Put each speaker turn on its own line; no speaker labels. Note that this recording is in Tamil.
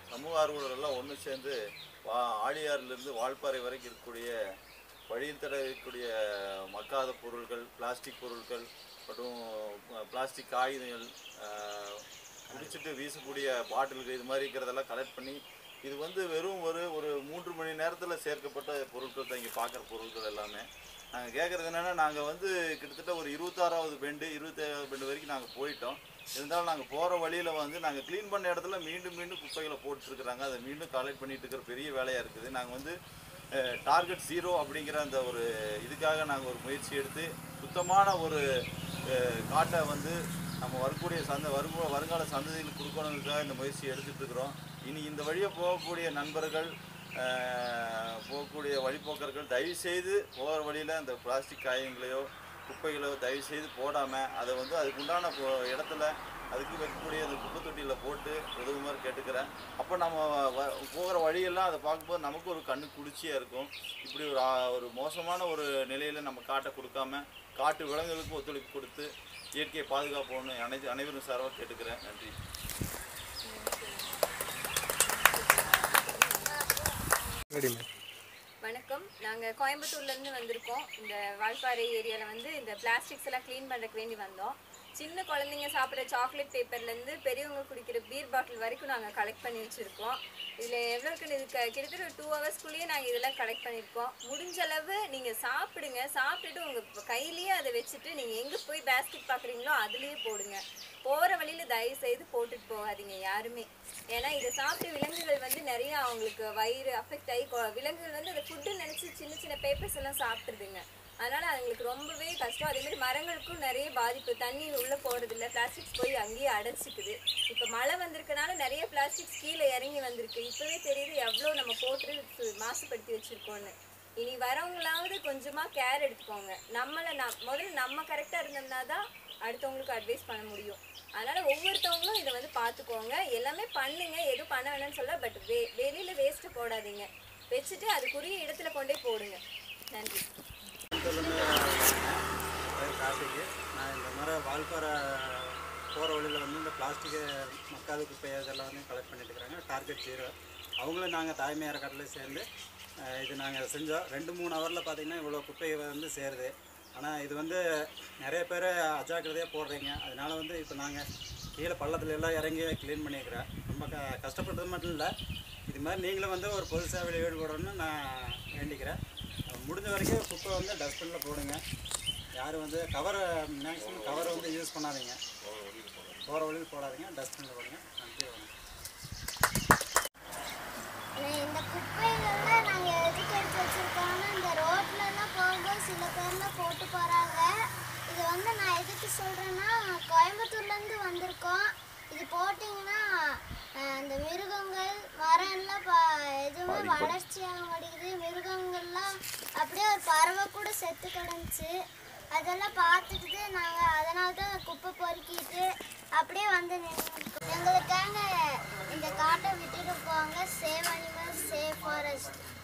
சமூக ஆர்வலர் எல்லாம் ஒன்று சேர்ந்து வா ஆழியாறிலிருந்து வால்பாறை வரைக்கும் இருக்கக்கூடிய வழியில் தட இருக்கக்கூடிய மக்காத பொருட்கள் பிளாஸ்டிக் பொருட்கள் மற்றும் பிளாஸ்டிக் காகிதங்கள் ஆஹ், குடிச்சிட்டு வீசக்கூடிய பாட்டில்கள் இது மாதிரி இருக்கிறதெல்லாம் கலெக்ட் பண்ணி இது வந்து வெறும் ஒரு ஒரு மூன்று மணி நேரத்தில் சேர்க்கப்பட்ட பொருட்கள் தான் இங்கே பார்க்குற பொருட்கள் எல்லாமே நாங்கள் கேட்குறது என்னென்னா நாங்கள் வந்து கிட்டத்தட்ட ஒரு இருபத்தாறாவது பெண்டு இருபத்தேழாவது பெண்டு வரைக்கும் நாங்கள் போயிட்டோம் இருந்தாலும் நாங்கள் போகிற வழியில் வந்து நாங்கள் க்ளீன் பண்ண இடத்துல மீண்டும் மீண்டும் குப்பைகளை போட்டுருக்குறாங்க அதை மீண்டும் கலெக்ட் பண்ணிட்டு இருக்கிற பெரிய வேலையாக இருக்குது நாங்கள் வந்து டார்கெட் ஜீரோ அப்படிங்கிற அந்த ஒரு இதுக்காக நாங்கள் ஒரு முயற்சி எடுத்து சுத்தமான ஒரு அஹ், காட்டை வந்து நம்ம வரக்கூடிய சந்த வருங்க வருங்கால சந்ததிகளுக்கு கொடுக்கணுங்கிறதுக்காக இந்த முயற்சி எடுத்துட்டு இருக்கிறோம் இனி இந்த வழியாக போகக்கூடிய நண்பர்கள் அஹ், போகக்கூடிய வழிபோக்கர்கள் தயவு செய்து போகிற வழியில் அந்த பிளாஸ்டிக் காயங்களையோ குப்பைகளோ தயவு செய்து போடாமல் அதை வந்து அதுக்கு உண்டான போ- இடத்துல அதுக்கு வைக்கக்கூடிய அந்த குப்பை தொட்டியில் போட்டு உதவுமாறு கேட்டுக்கிறேன் அப்போ நம்ம வ- போகிற வழியெல்லாம் அதை பார்க்கும்போது நமக்கு ஒரு கண்ணு குளிர்ச்சியாக இருக்கும் இப்படி ஒரு ஆ- ஒரு மோசமான ஒரு நிலையில் நம்ம காட்டை கொடுக்காம காட்டு விலங்குகளுக்கும் ஒத்துழைப்பு கொடுத்து இயற்கையை பாதுகாப்போம்னு அனைத்து அனைவரும் சார்பாக கேட்டுக்கிறேன் நன்றி
வணக்கம் நாங்கள் கோயம்புத்தூர்லேருந்து வந்திருக்கோம் இந்த வால்பாறை ஏரியாவில் வந்து இந்த பிளாஸ்டிக்ஸ் எல்லாம் க்ளீன் பண்ணுறதுக்கு வேண்டி வந்தோம் சின்ன குழந்தைங்க சாப்பிட்ற சாக்லேட் பேப்பர்லேருந்து பெரியவங்க குடிக்கிற பீர் பாட்டில் வரைக்கும் நாங்கள் கலெக்ட் பண்ணி வச்சுருக்கோம் இதில் எவ்வளோ இருக்குன்னு இது க- கிட்டத்தட்ட ஒரு டூ ஹவர்ஸ்க்குள்ளேயே நாங்கள் இதெல்லாம் கலெக்ட் பண்ணியிருக்கோம் முடிஞ்ச அளவு நீங்கள் சாப்பிடுங்க சாப்பிட்டுட்டு உங்கள் கையிலேயே அதை வச்சுட்டு நீங்கள் எங்கே போய் பேஸ்கெட் பார்க்குறீங்களோ அதுலேயே போடுங்க போகிற வழியில் தயவு செய்து போட்டுட்டு போகாதீங்க யாருமே ஏன்னா இதை சாப்பிட்டு விலங்குகள் வந்து நிறைய அவங்களுக்கு வயிறு அஃபெக்ட் ஆகி கொ- விலங்குகள் வந்து அதை ஃபுட்டு நினச்சி சின்ன சின்ன பேப்பர்ஸ் எல்லாம் சாப்பிட்ருதுங்க அதனால அவங்களுக்கு ரொம்பவே கஷ்டம் அதே மாதிரி மரங்களுக்கும் நிறைய பாதிப்பு தண்ணி உள்ளே போகிறது இல்லை பிளாஸ்டிக்ஸ் போய் அங்கேயே அடைச்சிக்குது இப்போ மழை வந்திருக்கனால நிறைய பிளாஸ்டிக்ஸ் கீழே இறங்கி வந்திருக்கு இப்போவே தெரியுது எவ்வளோ நம்ம போட்டு சு- மாசுபடுத்தி வச்சுருக்கோன்னு இனி வரவங்களாவது கொஞ்சமாக கேர் எடுத்துக்கோங்க நம்மளை நம் முதல்ல நம்ம கரெக்டாக இருந்தோம்னா தான் அடுத்தவங்களுக்கு அட்வைஸ் பண்ண முடியும் அதனால ஒவ்வொருத்தவங்களும் இதை வந்து பார்த்துக்கோங்க எல்லாமே பண்ணுங்க எதுவும் பண்ண வேணாம்னு சொல்ல பட் வே வெளியில் வேஸ்ட்டு போடாதீங்க வச்சுட்டு அதுக்குரிய இடத்துல கொண்டே போடுங்க நன்றி
பேர் கார்த்திக்கு நான் இந்த மாதிரி வால்பாறை போகிற வழியில் வந்து இந்த பிளாஸ்டிக்கு மக்காத குப்பை இதெல்லாம் வந்து கலெக்ட் பண்ணிட்டு இருக்கிறாங்க டார்கெட் ஜீரோ அவங்களும் நாங்கள் தாய்மை அறக்கட்டளை சேர்ந்து அஹ், இது நாங்கள் செஞ்சோம் ரெண்டு மூணு ஹவரில் பார்த்தீங்கன்னா இவ்வளோ குப்பை வந்து சேருது ஆனால் இது வந்து நிறைய பேர் அஜாக்கிரதையாக போடுறீங்க அதனால வந்து இப்போ நாங்கள் கீழே பள்ளத்துல எல்லாம் இறங்கி க்ளீன் பண்ணியிருக்கிறேன் ரொம்ப க கஷ்டப்பட்டது மட்டும் இல்லை இது மாதிரி நீங்களும் வந்து ஒரு பொது சேவையில் ஈடுபடணும்னு நான் வேண்டிக்கிறேன் முடிஞ்ச வரைக்கும் குப்பை வந்து டஸ்ட்பினில் போடுங்க யாரும் வந்து கவரை மேக்ஸிமம் கவரை வந்து யூஸ் பண்ணாதீங்க போகிற வழியில் போடாதீங்க டஸ்ட்பினில் போடுங்க நன்றி வணக்கம்
நான் இந்த குப்பைகள்லாம் நாங்கள் எதுக்கு எடுத்து வச்சிருக்கோம்னா இந்த ரோட்லலாம் போகும்போது சில பேர்லாம் போட்டு போகிறாங்க இது வந்து நான் எதுக்கு சொல்கிறேன்னா கோயம்புத்தூர்லேருந்து வந்திருக்கோம் இது போட்டிங்கன்னா அஹ், இந்த மிருகங்கள் மரம் எல்லாம் ப எதுவுமே வளர்ச்சியாக மாட்டேங்குது மிருகங்கள்லாம் அப்படியே ஒரு பறவை கூட செத்து கிடந்துச்சு அதெல்லாம் பார்த்துட்டு நாங்கள் அதனால தான் குப்பை பொறுக்கிட்டு அப்படியே வந்து நின்றுருக்கோம் எங்களுக்காக இந்த காட்டை விட்டுட்டு போங்க சேவ் அனிமல்ஸ் சேவ் ஃபாரஸ்ட்